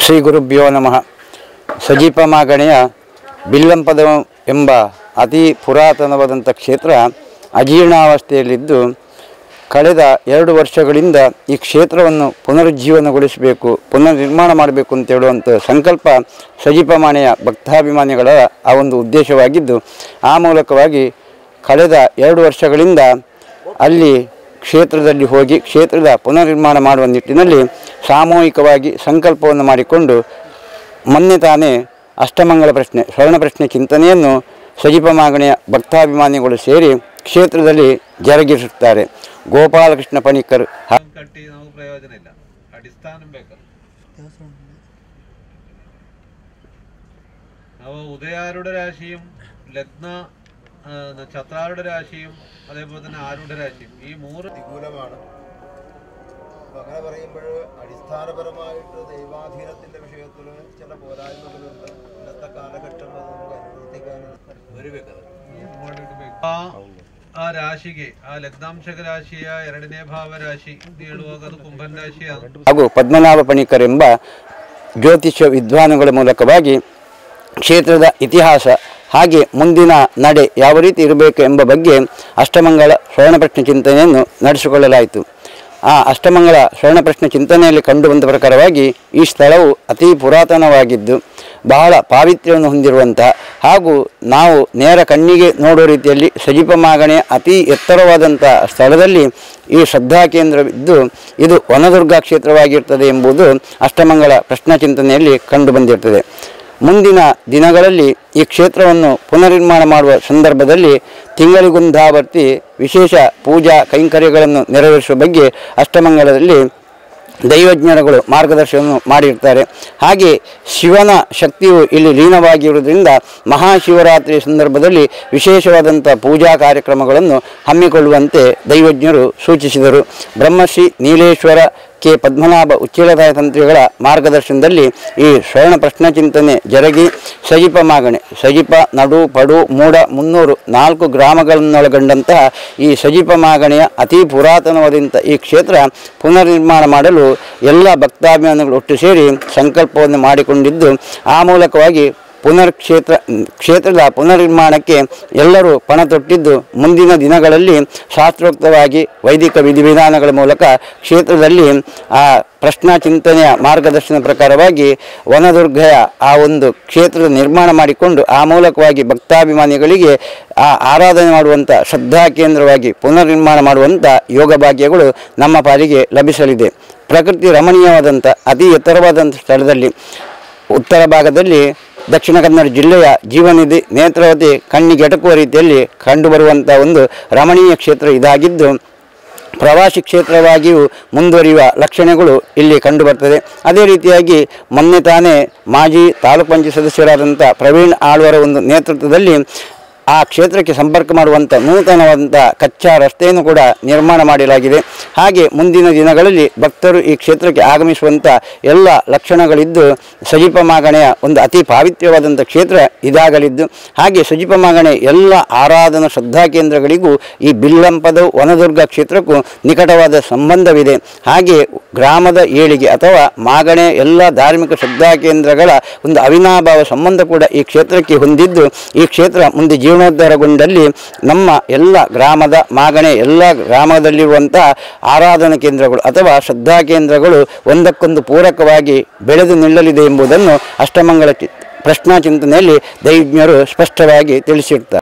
ಶ್ರೀ ಗುರುಭ್ಯೋ ನಮಃ ಸಜೀಪ ಮಾಗಣೆಯ ಬಿಲ್ಲಂಪದ ಎಂಬ ಅತಿ ಪುರಾತನವಾದಂಥ ಕ್ಷೇತ್ರ ಅಜೀರ್ಣಾವಸ್ಥೆಯಲ್ಲಿದ್ದು ಕಳೆದ ಎರಡು ವರ್ಷಗಳಿಂದ ಈ ಕ್ಷೇತ್ರವನ್ನು ಪುನರುಜ್ಜೀವನಗೊಳಿಸಬೇಕು ಪುನರ್ ನಿರ್ಮಾಣ ಮಾಡಬೇಕು ಅಂತ ಹೇಳುವಂಥ ಸಂಕಲ್ಪ ಸಜೀಪಮಾಣೆಯ ಭಕ್ತಾಭಿಮಾನಿಗಳ ಆ ಒಂದು ಉದ್ದೇಶವಾಗಿದ್ದು ಆ ಮೂಲಕವಾಗಿ ಕಳೆದ ಎರಡು ವರ್ಷಗಳಿಂದ ಅಲ್ಲಿ ಕ್ಷೇತ್ರದಲ್ಲಿ ಹೋಗಿ ಕ್ಷೇತ್ರದ ಪುನರ್ನಿರ್ಮಾಣ ಮಾಡುವ ನಿಟ್ಟಿನಲ್ಲಿ ಸಾಮೂಹಿಕವಾಗಿ ಸಂಕಲ್ಪವನ್ನು ಮಾಡಿಕೊಂಡು ಮೊನ್ನೆ ತಾನೇ ಅಷ್ಟಮಂಗಲ ಪ್ರಶ್ನೆ ಸ್ವರ್ಣ ಪ್ರಶ್ನೆ ಚಿಂತನೆಯನ್ನು ಸಜೀಪ ಮಾಗಣೆಯ ಭಕ್ತಾಭಿಮಾನಿಗಳು ಸೇರಿ ಕ್ಷೇತ್ರದಲ್ಲಿ ಜರುಗಿಸುತ್ತಾರೆ ಗೋಪಾಲಕೃಷ್ಣ ಪಣಿಕರ್ ಹ- ಕಟ್ಟಿ നമുക്ക് പ്രയോജനം ഇല്ല അടിസ്ഥാനം ಬೇಕಲ್ಲ അവ ഉദയാരുടെ രാശിയും ലഗ്ന ആ, ചത്രാരുടെ രാശിയും അതേപോലെ തന്നെ ആരുടെ രാശിയും ഈ മൂന്ന് പ്രതികൂലമാണ് അപ്പൊ അങ്ങനെ പറയുമ്പോൾ അടിസ്ഥാനപരമായിട്ട് ദൈവാധീനത്തിന്റെ വിഷയത്തിൽ ചില പോരായ്മകളുണ്ട് ഇന്നത്തെ കാലഘട്ടം അത് നമുക്ക് അനുവർത്തിക്കാൻ ಆ ಆ ರಾಶಿಗೆ ಆ ಲಗ್ನಾಂಶಕ ರಾಶಿಯ ಎರಡನೇ ಭಾವ ರಾಶಿ ಅಂತ ಹೇಳುವಾಗ ಅದು ಕುಂಭನ್ ರಾಶಿയാണ് ಹಾಗೂ ಪದ್ಮನಾಭ ಪಣಿಕರ್ ಎಂಬ ಜ್ಯೋತಿಷ್ಯ ವಿದ್ವಾನುಗಳ ಮೂಲಕವಾಗಿ ಕ್ಷೇತ್ರದ ಇತಿಹಾಸ ಹಾಗೆ ಮುಂದಿನ ನಡೆ ಯಾವ ರೀತಿ ಇರಬೇಕು ಎಂಬ ಬಗ್ಗೆ ಅಷ್ಟಮಂಗಳ ಸ್ವರ್ಣಪ್ರಶ್ನೆ ಚಿಂತನೆಯನ್ನು ನಡೆಸಿಕೊಳ್ಳಲಾಯಿತು ಆ ಅಷ್ಟಮಂಗಳ ಸ್ವರ್ಣಪ್ರಶ್ನೆ ಚಿಂತನೆಯಲ್ಲಿ ಕಂಡುಬಂದ ಪ್ರಕಾರವಾಗಿ ಈ ಸ್ಥಳವು ಅತಿ ಪುರಾತನವಾಗಿದ್ದು ಬಹಳ ಪಾವಿತ್ರ್ಯವನ್ನು ಹೊಂದಿರುವಂತಹ ಹಾಗೂ ನಾವು ನೇರ ಕಣ್ಣಿಗೆ ನೋಡುವ ರೀತಿಯಲ್ಲಿ ಸಜೀಪ ಮಾಗಣೆಯ ಅತಿ ಎತ್ತರವಾದಂಥ ಸ್ಥಳದಲ್ಲಿ ಈ ಶ್ರದ್ಧಾ ಕೇಂದ್ರವಿದ್ದು ಇದು ವನದುರ್ಗಾ ಕ್ಷೇತ್ರವಾಗಿರ್ತದೆ ಎಂಬುದು ಅಷ್ಟಮಂಗಳ ಪ್ರಶ್ನಾ ಚಿಂತನೆಯಲ್ಲಿ ಕಂಡುಬಂದಿರ್ತದೆ ಮುಂದಿನ ದಿನಗಳಲ್ಲಿ ಈ ಕ್ಷೇತ್ರವನ್ನು ಪುನರ್ನಿರ್ಮಾಣ ಮಾಡುವ ಸಂದರ್ಭದಲ್ಲಿ ತಿಂಗಳಿಗೊಂದಾವರ್ತಿ ವಿಶೇಷ ಪೂಜಾ ಕೈಂಕರ್ಯಗಳನ್ನು ನೆರವೇರಿಸುವ ಬಗ್ಗೆ ಅಷ್ಟಮಂಗಲದಲ್ಲಿ ದೈವಜ್ಞರುಗಳು ಮಾರ್ಗದರ್ಶನವನ್ನು ಮಾಡಿರ್ತಾರೆ ಹಾಗೆ ಶಿವನ ಶಕ್ತಿಯು ಇಲ್ಲಿ ಲೀನವಾಗಿರುವುದರಿಂದ ಮಹಾಶಿವರಾತ್ರಿ ಸಂದರ್ಭದಲ್ಲಿ ವಿಶೇಷವಾದಂಥ ಪೂಜಾ ಕಾರ್ಯಕ್ರಮಗಳನ್ನು ಹಮ್ಮಿಕೊಳ್ಳುವಂತೆ ದೈವಜ್ಞರು ಸೂಚಿಸಿದರು ಬ್ರಹ್ಮಶ್ರೀ ನೀಲೇಶ್ವರ ಕೆ ಪದ್ಮನಾಭ ಉಚ್ಚಿಲದಾಯ ತಂತ್ರಿಗಳ ಮಾರ್ಗದರ್ಶನದಲ್ಲಿ ಈ ಸ್ವರ್ಣ ಪ್ರಶ್ನ ಚಿಂತನೆ ಜರುಗಿ ಸಜಿಪ ಮಾಗಣೆ ಸಜಿಪ ನಡು ಪಡು ಮೂಡ ಮುನ್ನೂರು ನಾಲ್ಕು ಗ್ರಾಮಗಳನ್ನೊಳಗೊಂಡಂತಹ ಈ ಸಜಿಪ ಮಾಗಣೆಯ ಅತಿ ಪುರಾತನವಾದಂಥ ಈ ಕ್ಷೇತ್ರ ಪುನರ್ನಿರ್ಮಾಣ ಮಾಡಲು ಎಲ್ಲ ಭಕ್ತಾಭಿಮಾನಿಗಳು ಒಟ್ಟು ಸೇರಿ ಸಂಕಲ್ಪವನ್ನು ಮಾಡಿಕೊಂಡಿದ್ದು ಆ ಮೂಲಕವಾಗಿ ಪುನರ್ ಕ್ಷೇತ್ರ ಕ್ಷೇತ್ರದ ಪುನರ್ನಿರ್ಮಾಣಕ್ಕೆ ಎಲ್ಲರೂ ಪಣ ತೊಟ್ಟಿದ್ದು ಮುಂದಿನ ದಿನಗಳಲ್ಲಿ ಶಾಸ್ತ್ರೋಕ್ತವಾಗಿ ವೈದಿಕ ವಿಧಿವಿಧಾನಗಳ ಮೂಲಕ ಕ್ಷೇತ್ರದಲ್ಲಿ ಆ ಪ್ರಶ್ನಾ ಚಿಂತನೆಯ ಮಾರ್ಗದರ್ಶನ ಪ್ರಕಾರವಾಗಿ ವನದುರ್ಗಯ ಆ ಒಂದು ಕ್ಷೇತ್ರದ ನಿರ್ಮಾಣ ಮಾಡಿಕೊಂಡು ಆ ಮೂಲಕವಾಗಿ ಭಕ್ತಾಭಿಮಾನಿಗಳಿಗೆ ಆ ಆರಾಧನೆ ಮಾಡುವಂಥ ಶ್ರದ್ಧಾ ಕೇಂದ್ರವಾಗಿ ಪುನರ್ನಿರ್ಮಾಣ ಮಾಡುವಂಥ ಯೋಗ ಭಾಗ್ಯಗಳು ನಮ್ಮ ಪಾಲಿಗೆ ಲಭಿಸಲಿದೆ ಪ್ರಕೃತಿ ರಮಣೀಯವಾದಂಥ ಅತಿ ಎತ್ತರವಾದಂಥ ಸ್ಥಳದಲ್ಲಿ ಉತ್ತರ ಭಾಗದಲ್ಲಿ ದಕ್ಷಿಣ ಕನ್ನಡ ಜಿಲ್ಲೆಯ ಜೀವನಿಧಿ ನೇತ್ರಾವತಿ ಕಣ್ಣಿಗೆ ಎಟಕುವ ರೀತಿಯಲ್ಲಿ ಕಂಡುಬರುವಂಥ ಒಂದು ರಮಣೀಯ ಕ್ಷೇತ್ರ ಇದಾಗಿದ್ದು ಪ್ರವಾಸಿ ಕ್ಷೇತ್ರವಾಗಿಯೂ ಮುಂದುವರಿಯುವ ಲಕ್ಷಣಗಳು ಇಲ್ಲಿ ಕಂಡುಬರ್ತದೆ ಅದೇ ರೀತಿಯಾಗಿ ಮೊನ್ನೆ ತಾನೇ ಮಾಜಿ ತಾಲೂಕು ಪಂಚಾಯತ್ ಸದಸ್ಯರಾದಂಥ ಪ್ರವೀಣ್ ಆಳ್ವರ ಒಂದು ನೇತೃತ್ವದಲ್ಲಿ ಆ ಕ್ಷೇತ್ರಕ್ಕೆ ಸಂಪರ್ಕ ಮಾಡುವಂಥ ನೂತನವಾದಂಥ ಕಚ್ಚಾ ರಸ್ತೆಯನ್ನು ಕೂಡ ನಿರ್ಮಾಣ ಮಾಡಲಾಗಿದೆ ಹಾಗೆ ಮುಂದಿನ ದಿನಗಳಲ್ಲಿ ಭಕ್ತರು ಈ ಕ್ಷೇತ್ರಕ್ಕೆ ಆಗಮಿಸುವಂಥ ಎಲ್ಲ ಲಕ್ಷಣಗಳಿದ್ದು ಸಜೀಪ ಮಾಗಣೆಯ ಒಂದು ಅತಿ ಪಾವಿತ್ರ್ಯವಾದಂಥ ಕ್ಷೇತ್ರ ಇದಾಗಲಿದ್ದು ಹಾಗೆ ಸಜೀಪ ಮಾಗಣೆ ಎಲ್ಲ ಆರಾಧನಾ ಶ್ರದ್ಧಾ ಕೇಂದ್ರಗಳಿಗೂ ಈ ಬಿಲ್ಲಂಪದ ವನದುರ್ಗ ಕ್ಷೇತ್ರಕ್ಕೂ ನಿಕಟವಾದ ಸಂಬಂಧವಿದೆ ಹಾಗೆ ಗ್ರಾಮದ ಏಳಿಗೆ ಅಥವಾ ಮಾಗಣೆ ಎಲ್ಲ ಧಾರ್ಮಿಕ ಶ್ರದ್ಧಾ ಕೇಂದ್ರಗಳ ಒಂದು ಅವಿನಾಭಾವ ಸಂಬಂಧ ಕೂಡ ಈ ಕ್ಷೇತ್ರಕ್ಕೆ ಹೊಂದಿದ್ದು ಈ ಕ್ಷೇತ್ರ ಮುಂದೆ ಜೀರ್ಣೋದ್ಧಾರಗೊಂಡಲ್ಲಿ ನಮ್ಮ ಎಲ್ಲ ಗ್ರಾಮದ ಮಾಗಣೆ ಎಲ್ಲ ಗ್ರಾಮದಲ್ಲಿರುವಂತಹ ಆರಾಧನಾ ಕೇಂದ್ರಗಳು ಅಥವಾ ಶ್ರದ್ಧಾ ಕೇಂದ್ರಗಳು ಒಂದಕ್ಕೊಂದು ಪೂರಕವಾಗಿ ಬೆಳೆದು ನಿಲ್ಲಲಿದೆ ಎಂಬುದನ್ನು ಅಷ್ಟಮಂಗಲ ಚಿ ಪ್ರಶ್ನಾ ಚಿಂತನೆಯಲ್ಲಿ ದೈವಜ್ಞರು ಸ್ಪಷ್ಟವಾಗಿ ತಿಳಿಸಿರ್ತಾರೆ